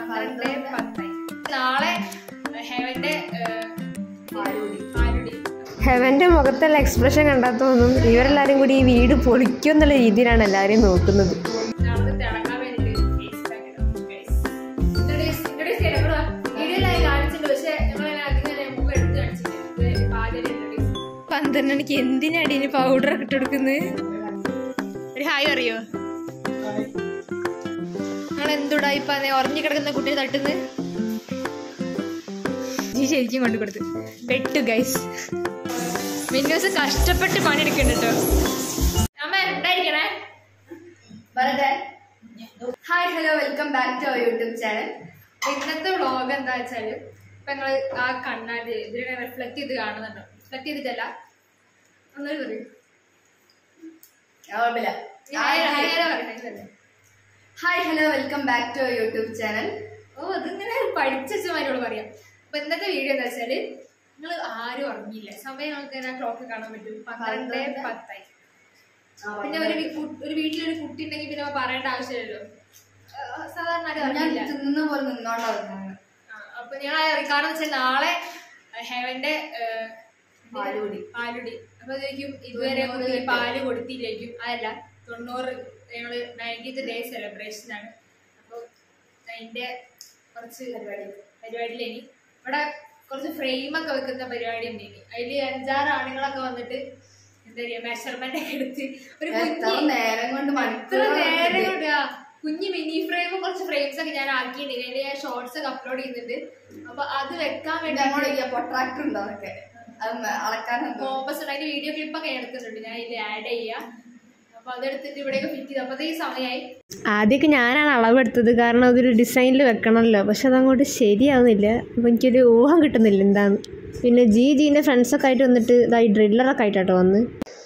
പന്ത്രണ്ട് പത്തായി നാളെ ഹെവന്റെ ആരുടെ ഹെവന്റെ മുഖത്തുള്ള എക്സ്പ്രഷൻ കണ്ടാൽ തോന്നും ഇവരെല്ലാരും കൂടി ഈ വീട് പൊളിക്കും എന്നുള്ള രീതിയിലാണ് എല്ലാവരും നോക്കുന്നത് നാളെ തിളങ്ങാൻ വേണ്ടിട്ട് face pack ഇടാം, guys. Introduce- introduce ചെയ്യണം. ഇവിടെ വാ. വീഡിയോയിലായി കാണിച്ചിട്ടുണ്ട് പക്ഷെ ഞങ്ങൾ അധികം ഞാൻ മുമ്പ് എടുത്ത് കാണിച്ചില്ല ഇത് ഇപ്പൊ ആദ്യം introduce ചെയ്യും. പന്ത്രണ്ട് മണിക്ക് എന്തിനാടി ഇനി പൗഡർ ഒക്കെ ഇട്ടെടുക്കുന്നത് ഒരു ഹായ് അറിയോ നിങ്ങൾ എന്തുടാ ഇപ്പൊ ഉറഞ്ഞു കിടക്കുന്ന കുട്ടിയെ തട്ടുന്നത് ജി ശരിക്കും കൊണ്ടു കൊടുത്തു പെട്ടു ഗൈസ് മിന്നൂസ് കഷ്ടപ്പെട്ട് പണിയെടുക്കുന്നുണ്ട് കേട്ടോ അമ്മ ഉണ്ടായിരിക്കണേ hi hello welcome back to our YouTube channel ഇന്നത്തെ വ്ളോഗ് എന്താ വെച്ചാല് ഇപ്പൊ ഞങ്ങള് ആ കണ്ണാടി ഇതിനെ റിഫ്ലക്ട് ചെയ്ത് കാണുന്നുണ്ടോ റിഫ്ലക്ട് ചെയ്തിട്ടല്ല ഒന്നൊരു പറയൂ hi hello welcome back to our YouTube channel ഓ അതിങ്ങനെ പഠിച്ചമാരോട് പറയാം അപ്പൊ ഇന്നത്തെ വീഡിയോ എന്താ വെച്ചാല് നിങ്ങൾ ആരും ഉറങ്ങിയില്ല സമയം നമുക്ക് ഇങ്ങനെ ക്ലോക്ക് കാണാൻ പറ്റും പന്ത്രണ്ട് പത്തായി പിന്നെ ഒരു വി- കു- ഒരു വീട്ടിലൊരു കുട്ടി ഉണ്ടെങ്കിൽ പിന്നെ പറയേണ്ട ആവശ്യമില്ലല്ലോ ആ, സാധാരണ ആരും അറിയില്ല തിന്നുന്ന പോലെ നിന്നോണ്ടാ ആ, അപ്പൊ ഞങ്ങൾ കാരണം വെച്ചാൽ നാളെ ഹെവന്റെ പാലുകുടി. പാലുടി അപ്പൊ ചോദിക്കും ഇതുവരെ കുട്ടി പാല് കൊടുത്തില്ലേക്കും അതല്ല തൊണ്ണൂറ് ഞങ്ങള് നയൻറ്റീത്ത് ഡേ സെലിബ്രേഷൻ ആണ് അപ്പൊ അതിന്റെ കുറച്ച് പരിപാടി പരിപാടിയിലേനി ഇവിടെ കുറച്ച് ഫ്രെയിം ഒക്കെ വെക്കുന്ന പരിപാടി ഉണ്ടേനി അതില് അഞ്ചാറ് ആണുങ്ങളൊക്കെ വന്നിട്ട് എന്താ പറയാ മെഷർമെന്റ് ഒക്കെ എടുത്ത് ഒരു എത്ര കുഞ്ഞി നേരം കൊണ്ട് ഇത്ര മണിക്കൂർ നേരം കൊണ്ട് ആ കുഞ്ഞു മിനി ഫ്രെയിമും കുറച്ച് ഫ്രെയിംസ് ഒക്കെ ഞാൻ ആക്കിയിട്ടുണ്ട് അതിൽ ഞാൻ ഷോർട്സ് ഒക്കെ അപ്ലോഡ് ചെയ്യുന്നുണ്ട് അപ്പൊ അത് വെക്കാൻ വേണ്ടി ഞങ്ങളുടെ പൊട്രാക്ടർ ഉണ്ടോ അതൊക്കെ അത് മ- അളക്കാനുണ്ടോ കോമ്പസ് ഉണ്ട് അതിന്റെ വീഡിയോ ക്ലിപ്പ് ഒക്കെ ഞാൻ എടുക്കുന്നുണ്ട് ഞാൻ ഇതിൽ ആഡ് ചെയ്യാം അപ്പൊ അതെടുത്തിട്ട് ഇവിടെയൊക്കെ ഫിറ്റ് ചെയ്തു അപ്പൊ ഈ സമയമായി ആദ്യമൊക്കെ ഞാനാണ് അളവെടുത്തത് കാരണം അതൊരു ഡിസൈനിൽ വെക്കണമല്ലോ പക്ഷെ അതങ്ങോട്ട് ശരിയാവുന്നില്ല അപ്പം എനിക്കൊരു ഊഹം കിട്ടുന്നില്ല എന്താന്ന് പിന്നെ ജി ജീൻ്റെ ഫ്രണ്ട്സൊക്കെ ആയിട്ട് വന്നിട്ട് ഇതായി ഡ്രില്ലറൊക്കെ ആയിട്ടാട്ടോ വന്ന്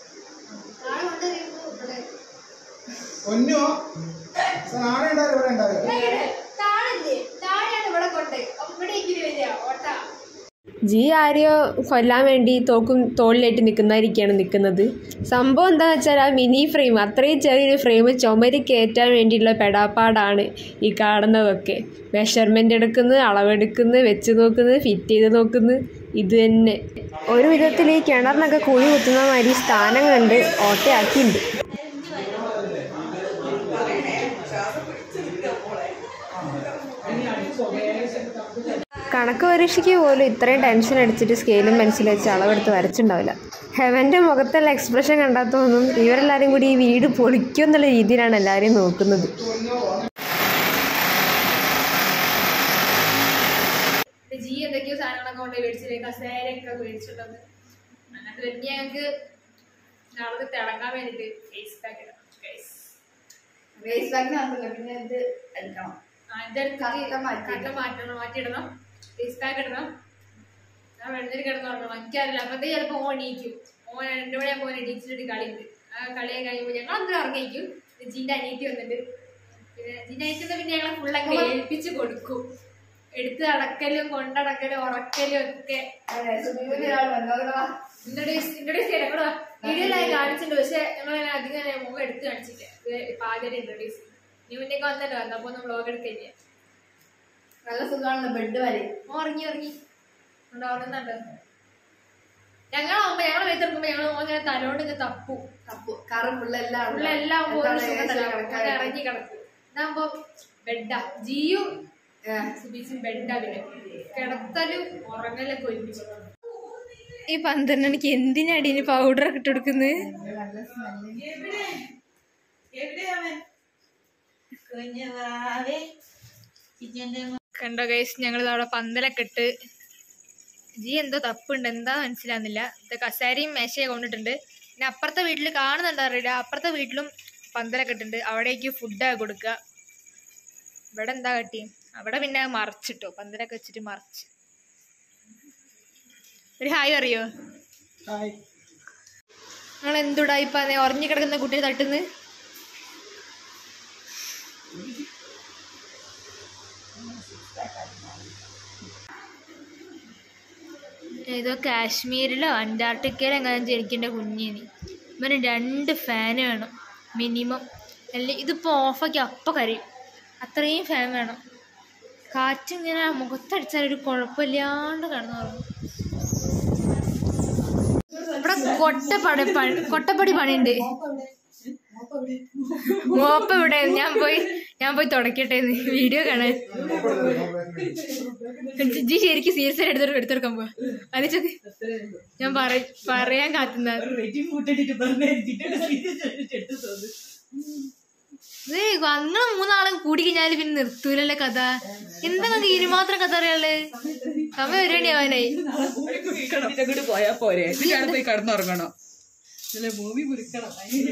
പൊന്നോ നാളെ ഉണ്ടാവില്ല ഇവിടെ ഉണ്ടാവില്ല താഴെ താഴെയാണ് ഇവിടെ കൊണ്ട് ഇവിടേക്ക് വരിക ഓട്ടാ ജി ആരെയോ കൊല്ലാൻ വേണ്ടി തോക്കും തോളിലേറ്റ് നിൽക്കുന്നതായിരിക്കുകയാണ് നിൽക്കുന്നത് സംഭവം എന്താണെന്ന് വെച്ചാൽ ആ മിനി ഫ്രെയിം അത്രയും ചെറിയൊരു ഫ്രെയിം ചുമരി കയറ്റാൻ വേണ്ടിയിട്ടുള്ള പെടാപ്പാടാണ് ഈ കാണുന്നതൊക്കെ മെഷർമെൻ്റ് എടുക്കുന്നത് അളവെടുക്കുന്നത് വെച്ച് നോക്കുന്നത് ഫിറ്റ് ചെയ്ത് നോക്കുന്നത് ഇത് തന്നെ ഒരു വിധത്തിൽ ഈ കിണറിനൊക്കെ കുഴി കുത്തുന്ന മാതിരി സ്ഥാനം കണ്ട് ഓട്ടയാക്കിയിട്ടുണ്ട് കണക്ക് പരീക്ഷയ്ക്ക് പോലും ഇത്രയും ടെൻഷൻ അടിച്ചിട്ട് സ്കെയിലും പെൻസിലും വെച്ച് അളവെടുത്ത് വരച്ചിട്ടുണ്ടാവില്ല ഹെവൻ്റെ മുഖത്തുള്ള എക്സ്പ്രഷൻ കണ്ടാൽ തോന്നും ഇവരെല്ലാവരും കൂടി ഈ വീട് പൊളിക്കും എന്നുള്ള രീതിയിലാണ് എല്ലാവരെയും നോക്കുന്നത് പിന്നെ ജി എന്തൊക്കെയോ സാധനങ്ങളൊക്കെ കൊണ്ട് മേടിച്ചില്ലേ കസേരയൊക്കെ മേടിച്ചിട്ടുണ്ടെന്ന് എന്നിട്ട് പിന്നെ ഞങ്ങൾക്ക് നാളെ തിളങ്ങാൻ വേണ്ടിട്ട് ഫേസ് പാക്ക് ഇടാം guys. വേസ്റ്റ് ബാഗ് മാത്രമല്ല പിന്നെ ഇത് എടുക്കണം ആ, ഇതെടുത്തിട്ട് കട്ട മാറ്റി. കട്ട മാറ്റണം മാറ്റിയിടണം ഫേസ് പാക്ക് ഇടണം ഞാൻ വെള്ളത്തിൽ കിടന്ന് ഉറങ്ങണം എനിക്കറിയില്ല അപ്പത്തേ ചിലപ്പോൾ ഓൻ എണീക്കും ഓൻ രണ്ടു മണിയാകുമ്പോൾ ഓൻ എണീച്ചിട്ട് കളിയുണ്ട് ആ കളിയെ കഴിയുമ്പോൾ ഞങ്ങൾ അന്തരം ഇറങ്ങിയിരിക്കും ജിന്റെ അനിയത്തി വന്നിട്ട് പിന്നെ ജിന്റെ അനിയത്തി പിന്നെ ഞങ്ങളെ ഫുള്ളൊക്കെ ഏൽപ്പിച്ച് കൊടുക്കും എടുത്ത് അടക്കലും കൊണ്ടടക്കലും ഉറക്കലും ഒക്കെ ഒരാൾ വന്നോടാ ഇൻട്രൊഡ്യൂസ് ഇൻട്രൊഡ്യൂസ് ചെയ്യാം ഞങ്ങൾ വീഡിയോയിലായി കാണിച്ചിട്ടുണ്ട് പക്ഷെ ഞങ്ങൾ അധികം ഞാൻ മുഖം എടുത്ത് കാണിച്ചില്ല ഇത് ഇപ്പൊ ആദ്യം ഇൻട്രൊഡ്യൂസ് നീ മുന്നേക്ക് വന്നല്ലോ വന്നപ്പോ ഒന്ന് വ്ളോഗ് എടുക്കില്ലേ നല്ല സുഖമാണല്ലോ ബെഡ് വരെ ഓ ഇറങ്ങി ഇറങ്ങി ഉണ്ട് ഉറങ്ങുന്നുണ്ട് ഞങ്ങളാവുമ്പോ ഞങ്ങൾ വെച്ചെടുക്കുമ്പോ ഞങ്ങൾ ഇങ്ങനെ തലോണ്ട് ഇങ്ങനെ തപ്പു അപ്പൊ കറ് ഫുള്ള് എല്ലാം ഉള്ള എല്ലാം ഇറങ്ങി കിടക്കും ഇതാകുമ്പോ ബെഡാ ജിയു സുബീസും ബെഡാ പിന്നെ കിടത്തലും ഉറങ്ങലൊക്കെ ഒരുമിച്ച് ഈ പന്ത്രണ്ട് മണിക്ക് എന്തിനാടി ഇനി പൗഡർ ഒക്കെ ഇട്ടെടുക്കുന്നത് കണ്ടോ ഗൈസ് ഞങ്ങൾ അവിടെ പന്തലൊക്കെ ഇട്ട് ജി എന്തോ തപ്പുണ്ട് എന്താ മനസ്സിലാവുന്നില്ല ഇത് കസേരയും മേശയും കൊണ്ടിട്ടുണ്ട് പിന്നെ അപ്പുറത്തെ വീട്ടിൽ കാണുന്നുണ്ടോ അറിയില്ല അപ്പുറത്തെ വീട്ടിലും പന്തലൊക്കെ ഇട്ടുണ്ട് അവിടേക്ക് ഫുഡൊക്കെ കൊടുക്കുക ഇവിടെ എന്താ കട്ടി അവിടെ പിന്നെ മറച്ചിട്ടോ പന്തലൊക്കെ വെച്ചിട്ട് മറച്ച് ഒരു ഹായ് അറിയോ ഹായ് നിങ്ങൾ എന്തുടാ ഇപ്പൊ ഉറഞ്ഞു കിടക്കുന്ന കുട്ടിയെ തട്ടുന്നത് ഏതോ കാശ്മീരിലോ അന്റാർട്ടിക്കയിലോ എങ്ങനെ ജനിക്കേണ്ട കുഞ്ഞിന് ഇവന് രണ്ട് ഫാൻ വേണം മിനിമം അല്ലെ ഇതിപ്പോൾ ഓഫാക്കി അപ്പം കരയും അത്രയും ഫാൻ വേണം കാറ്റിങ്ങനെ മുഖത്തടിച്ചാൽ ഒരു കുഴപ്പമില്ലാണ്ട് കിടന്നു തുടങ്ങും ഇവിടെ കൊട്ടപ്പടി പണി കൊട്ടപ്പടി പണിയുണ്ട് മോപ്പ ഇവിടെ ഞാൻ പോയി ഞാൻ പോയി തുടക്കട്ടെ വീഡിയോ കാണാൻ ജി ശരിക്കും സീരിയസ് ആയിട്ട് എടുത്തോട്ട് എടുത്തെടുക്കാൻ പോവാ അതിച്ചത് ഞാൻ പറ പറയാൻ കാത്തുന്ന നിങ്ങൾ മൂന്നാളും കൂടി കഴിഞ്ഞാല് പിന്നെ നിർത്തൂലല്ലേ കഥ എന്താ നിങ്ങൾക്ക് ഇതിന് മാത്രം കഥ അറിയാള് സമയം ഒരു മണിയാവാനായി അങ്ങോട്ട് പോയാ പോരെ ഇതിലാണ് പോയി കടന്നുറങ്ങണോ ഇല്ല ഭൂമി കുറിക്കണം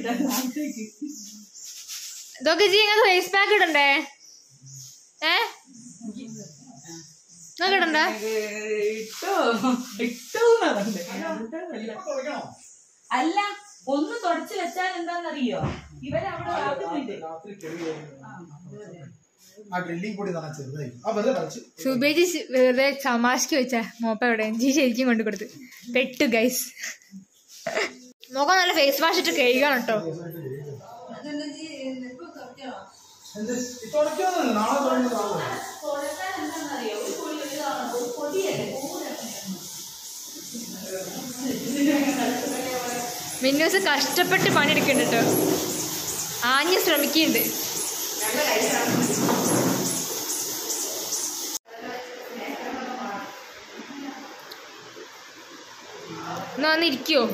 ഇതൊക്കെ ജി നിങ്ങൾക്ക് ഫേസ് പാക്ക് ഇടണ്ടേ ഏ നിങ്ങൾക്ക് ഇടണ്ടേ ഇട്ടോ ഇട്ടോ അല്ല ഒന്ന് തുടച്ചു വെച്ചാൽ എന്താന്നറിയോ ഇവരവിടെ ആക്കുന്നുണ്ട് ആ ഡ്രില്ലിംഗ് പൊടി തന്നെ ചെറുതായി ആ വെറുതെ കളിച്ചു സുബേജി ശ- വെറുതെ തമാശക്ക് വെച്ച മോപ്പ എവിടെ ജി ശരിക്കും കൊണ്ടു കൊടുത്ത് പെട്ടു ഗൈസ് മുഖം നല്ല ഫേസ് വാഷ് ഇട്ട് കഴുകണം കേട്ടോ എന്ത് തുടക്കാന്നല്ല നാളെ തുടങ്ങുന്ന നാളെ മിന്നൂസ് കഷ്ടപ്പെട്ട് പണിയെടുക്കുന്നുണ്ട് കേട്ടോ ആഞ്ഞ് ശ്രമിക്കുന്നുണ്ട് എന്നാ വന്ന് ഇരിക്കുവോ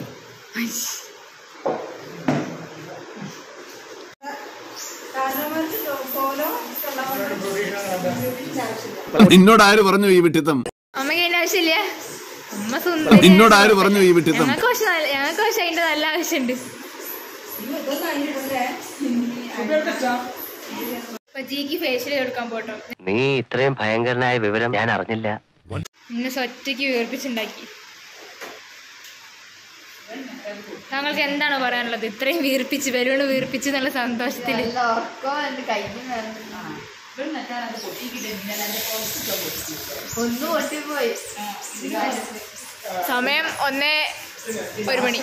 നിന്നോട് ആര് പറഞ്ഞു ഈ വിട്ടിത്തം അമ്മയ്ക്ക് അതിന്റെ ആവശ്യമില്ല അമ്മ സുന്ദരി നിന്നോട് ആര് പറഞ്ഞു ഈ വിട്ടിത്തം ഞങ്ങൾക്ക് പക്ഷെ നല്ല- ഞങ്ങൾക്ക് പക്ഷെ അതിന്റെ നല്ല ആവശ്യമുണ്ട് അപ്പൊ ജിക്ക് ഫേഷ്യൽ കൊടുക്കാൻ പോട്ടോ നീ ഇത്രയും ഭയങ്കരനായ വിവരം ഞാൻ അറിഞ്ഞില്ല ഇന്ന് സ്വറ്റയ്ക്ക് വീർപ്പിച്ചുണ്ടാക്കി താങ്കൾക്ക് എന്താണ് പറയാനുള്ളത് ഇത്രയും വീർപ്പിച്ച് ബലൂണ് വീർപ്പിച്ച് എന്നുള്ള സന്തോഷത്തില് നല്ല ഉറക്കം എന്റെ കയ്യിൽ നിന്ന് ഒന്ന് പൊട്ടിപ്പോയി സമയം ഒന്നേ ഒരു മണി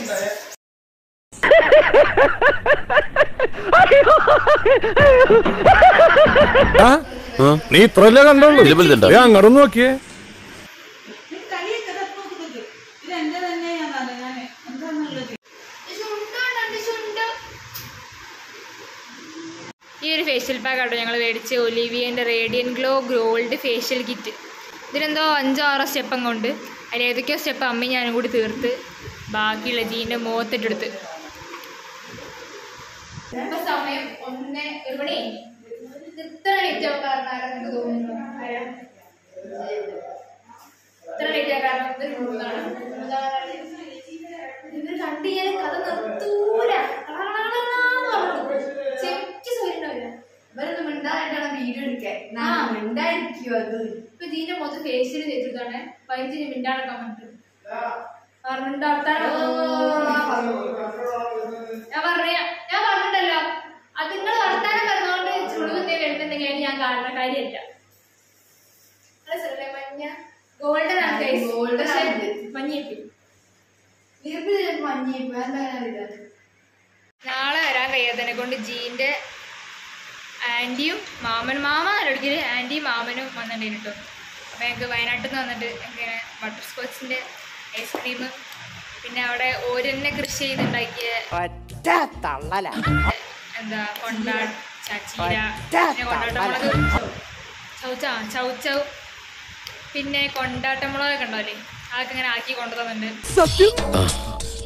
നീ ഇത്രല്ലേ കണ്ടുള്ളൂ ദേ അങ്ങോട്ട് നോക്കിയേ ഇത് എന്റെ തന്നെയാണല്ലോ ഞാൻ എന്താന്നുള്ളത് ഈ ഒരു ഫേഷ്യൽ പാക്ക് ആട്ടോ ഞങ്ങൾ മേടിച്ച ഒലിവിയൻ്റെ radiant glow gold facial kit ഇതിലെന്തോ അഞ്ചോ ആറോ സ്റ്റെപ്പ് അങ്ങോട്ട് അതിൽ ഏതൊക്കെയോ സ്റ്റെപ്പ് അമ്മയും ഞാനും കൂടി തീർത്ത് ബാക്കിയുള്ള ജീൻ്റെ മുഖത്തിട്ടെടുത്ത് ഇപ്പൊ സമയം ഒന്ന് ഒരു മണി ഇത്ര ലേറ്റ് ആവും കാരണം ആരാ നിങ്ങൾക്ക് തോന്നുന്നു ആരാ? ഇത്ര ലേറ്റ് ആകാൻ കാരണം ഇത് മൂന്നാണ് ഇവര് കണ്ടു കഴിഞ്ഞാൽ കഥ നിർത്തൂല ചെക്ക് സൂര്യണ്ടാവില്ല ഇവരൊന്നും മിണ്ടാനായിട്ടാണ് വീഡിയോ എടുക്കാൻ ആ. മിണ്ടായിരിക്കും അത് ഇപ്പൊ ജീന്റെ മൊത്തം ഫേഷ്യൽ ചെയ്തിട്ടാണ് പതിനഞ്ചിന് മിണ്ടാടക്കാൻ പറഞ്ഞിട്ട് പറഞ്ഞിട്ട് വർത്താനം ഞാൻ പറഞ്ഞ ഞാൻ പറഞ്ഞിട്ടല്ലോ അത് നിങ്ങൾ വർത്താനം പറഞ്ഞുകൊണ്ട് ചുളിവ് വരുന്നുണ്ടെങ്കിൽ അതിന് ഞാൻ കാണുന്ന കാര്യമല്ല അല്ല സാറേ മഞ്ഞ ഗോൾഡൻ ആണ് guys. Golden പക്ഷേ ആണ്. മഞ്ഞിപ്പി വീർപ്പിൽ മഞ്ഞി ഇപ്പൊ എന്താ അറിയില്ല നാളെ വരാൻ കഴിയാത്തതിനെ കൊണ്ട് ജീൻ്റെ ആൻറ്റിയും മാമൻ മാമ നല്ലൊടിക്കൽ ആൻറ്റിയും മാമനും വന്നിട്ടുണ്ടായിരുന്നു കേട്ടോ അപ്പോൾ ഞങ്ങൾക്ക് വയനാട്ടിൽ നിന്ന് വന്നിട്ട് ഇങ്ങനെ ബട്ടർ സ്കോച്ചിൻ്റെ ഐസ്ക്രീം പിന്നെ അവിടെ ഓരെന്നെ കൃഷി ചെയ്തുണ്ടാക്കിയ എന്താ കൊണ്ടാ ചച്ചീര പിന്നെ കൊണ്ടാട്ടമുളക് ചൗച്ച ചൗച്ചൗ പിന്നെ കൊണ്ടാട്ടമുളകൊക്കെ ഉണ്ടാവില്ലേ അതൊക്കെ ഇങ്ങനെ ആക്കി കൊണ്ടു തന്നിട്ടുണ്ട്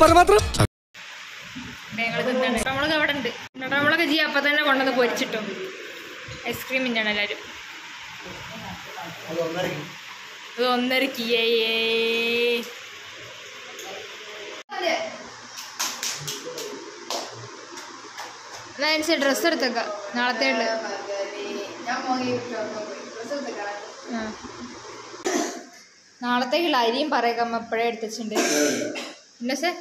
ഞങ്ങൾ തിന്നാണ് നമ്മളൊക്കെ അവിടെ ഉണ്ട് നമ്മളൊക്കെ ജി അപ്പം തന്നെ കൊണ്ടുവന്ന് പൊരിച്ചിട്ടും ഐസ്ക്രീം തിന്നാണ് എല്ലാവരും ഇത് ഒന്നര കിയേ എന്നാ എനിക്ക് ഡ്രസ്സ് എടുത്തേക്കാം നാളത്തെ ഉള്ളു ഞാൻ മോങ്ങി ഡ്രസ് എടുത്തേക്കാം ആ. നാളത്തേക്കുള്ള അരിയും പറയേക്കാം എപ്പോഴേ എടുത്തിട്ടുണ്ട് പിന്നെ സേ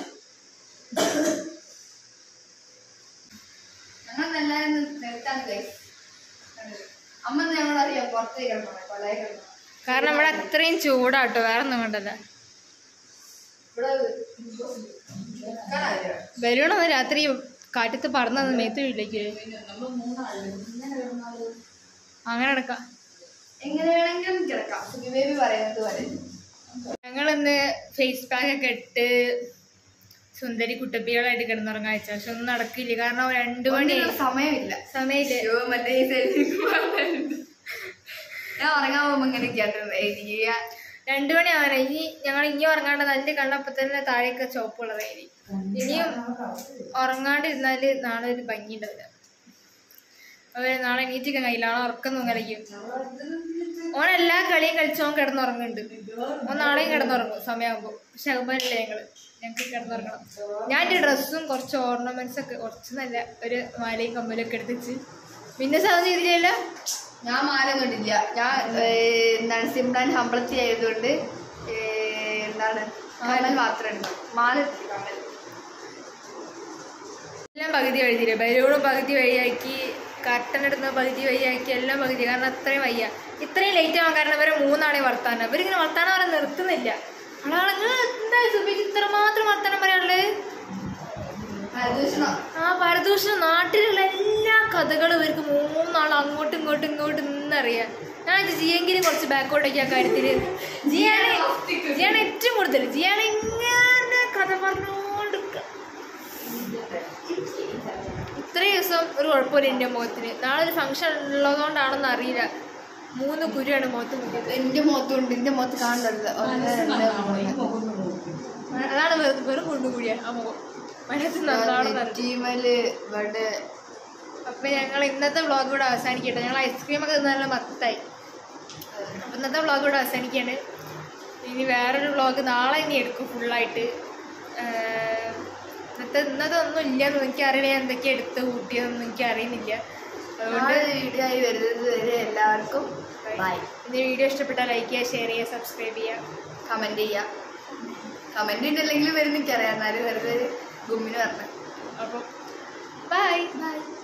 ഞങ്ങൾ എല്ലാരും നിർത്താണ് guys. അമ്മ ഞങ്ങളറിയാം പുറത്തേക്ക് കിടക്കണം കൊലയെ കിടക്കണം കാരണം ഇവിടെ അത്രയും ചൂടാട്ടോ വേറെ ഒന്നും കൊണ്ടല്ല ഇവിടെ നിൽക്കാനറിയാം ബലൂണൊന്ന് രാത്രി കാറ്റത്ത് പറന്നു മേത്ത് വീട്ടിലേക്ക് അങ്ങനെ എടുക്കാം എങ്ങനെ വേണമെങ്കിലും കിടക്കാം സുഖി ബേബി പറയുന്നത് പോലെ ഞങ്ങളിന്ന് ഫേസ് പാക്ക് ഒക്കെ ഇട്ട് സുന്ദരി കുട്ടപ്പികളായിട്ട് കിടന്നുറങ്ങാൻ വെച്ചാൽ പക്ഷെ ഒന്നും നടക്കില്ല കാരണം രണ്ടു മണി ഒന്നിനും സമയമില്ല സമയത്ത് അയ്യോ, മറ്റേ ഈ സൈഡിലേക്ക് പോകാനുണ്ട്. ഞാൻ ഉറങ്ങാൻ പോകുമ്പോ ഇങ്ങനെ കേട്ടിട്ടുണ്ട് രണ്ടു മണി ആവാനായി ഇനി ഞങ്ങൾ ഇനി ഉറങ്ങാണ്ട് നല്ല കണ്ടപ്പോ തന്നെ താഴേക്ക് ചോപ്പുള്ളതായിരിക്കും ഇനിയും ഉറങ്ങാണ്ടിരുന്നാല് നാളെ ഒരു ഭംഗി ഉണ്ടാവില്ല അതുപോലെ നാളെ എണീറ്റിക്കാൻ കഴിയില്ല നാളെ ഉറക്കം കളിക്കും ഓൻ എല്ലാ കളിയും കളിച്ച് ഓൻ കിടന്നുറങ്ങുന്നുണ്ട് ഓൻ നാളെയും കിടന്നുറങ്ങും സമയമാകുമ്പോൾ പക്ഷെ അകുമ്പല്ലേ ഞങ്ങള് ഞങ്ങൾക്ക് കിടന്നുറങ്ങണം ഞാൻ എൻ്റെ ഡ്രസ്സും കുറച്ച് ഓർണമെന്റ്സ് ഒക്കെ കുറച്ച് നല്ല ഒരു മാലയും കമ്മലൊക്കെ എടുത്ത് വെച്ച് പിന്നെ സാധനം ചെയ്തില്ലല്ലോ ഞാൻ മാല കണ്ടില്ല ഞാൻ ഏർ, എന്താണ് സിംറാൻ ഹമ്പളത്തി ആയതുകൊണ്ട് ഏർ, എന്താണ് കമ്മൽ മാത്രം എടുക്കും മാല എടുത്തില്ല, കമ്മൽ എല്ലാം പകുതി വഴിയില്ല ബലൂണും പകുതി വഴിയാക്കി കർട്ടൻ ഇടുന്ന പകുതി വഴിയാക്കി എല്ലാം പകുതി കാരണം അത്രയും വയ്യ ഇത്രയും ലേറ്റ് ആവാൻ കാരണം ഇവരെ മൂന്നാളെ വർത്താനം ഇവരിങ്ങനെ വർത്താനം പറയാൻ നിർത്തുന്നില്ല ആളാണെങ്കിൽ എന്താ സുബിക്ക് ഇത്ര മാത്രം വർത്താനം പറയാനുള്ളത് ഹരിദൂഷണം ആ പരദൂഷണം നാട്ടിലുള്ള എല്ലാ കഥകളും ഇവർക്ക് മൂന്നാൾ അങ്ങോട്ടും ഇങ്ങോട്ടും ഇങ്ങോട്ടും നിന്നറിയാം ഞാൻ ജിയെങ്കിലും കുറച്ച് ബാക്കോട്ടേക്ക് ആ കാര്യത്തില് ജിയാണ് ജിയാണ് ഏറ്റവും കൂടുതൽ ജിയാണ് ഇങ്ങനെ കഥ പറഞ്ഞുകൊണ്ടിരിക്കുക ഇത്രയും ദിവസം ഒരു കുഴപ്പമില്ല എൻ്റെ മുഖത്തിന് നാളെ ഒരു ഫംഗ്ഷൻ ഉള്ളതുകൊണ്ടാണെന്ന് അറിയില്ല മൂന്ന് കുരുവാണ് മുഖത്ത് മുഖത്ത് എന്റെ മുഖത്തുണ്ട് എന്റെ മുഖത്ത് കാണുന്നുണ്ട് ഒന്ന് രണ്ട് മൂന്ന് അതാണ് വെറും വെറും കൊണ്ടുകൂടിയ ആ മുഖം മനസ്സിൽ നന്നാണെന്ന് നെറ്റിമല് ഇവിടെ അപ്പൊ ഞങ്ങൾ ഇന്നത്തെ വ്ളോഗ് ഇവിടെ അവസാനിക്കട്ടെ ഞങ്ങൾ ഐസ്ക്രീം ഒക്കെ തിന്ന് നല്ല മത്തായി അപ്പൊ ഇന്നത്തെ വ്ളോഗ് ഇവിടെ അവസാനിക്കാണ് ഇനി വേറൊരു വ്ളോഗ് നാളെ ഇനി എടുക്കും ഫുള്ളായിട്ട് ഇന്നത്തെ ഇന്നത്തെ ഒന്നും ഇല്ലെന്ന് എനിക്ക് അറിയില്ല ഞാൻ എന്തൊക്കെയാ എടുത്ത് കൂട്ടിയതെന്ന് എനിക്ക് അറിയുന്നില്ല അതുകൊണ്ട് നാളെ വീഡിയോ ആയി വരുന്നത് വരെ എല്ലാവർക്കും ബൈ ഇന്ന് വീഡിയോ ഇഷ്ടപ്പെട്ടാൽ ലൈക്ക് ചെയ്യുക ഷെയർ ചെയ്യുക സബ്സ്ക്രൈബ് ചെയ്യുക കമന്റ് ചെയ്യാം കമന്റ് ഉണ്ടല്ലെങ്കിലും വരുന്ന എനിക്കറിയാം എന്നാലും വെറുതെ ഒരു ഗുമ്മിന് പറഞ്ഞു അപ്പം ബൈ ബൈ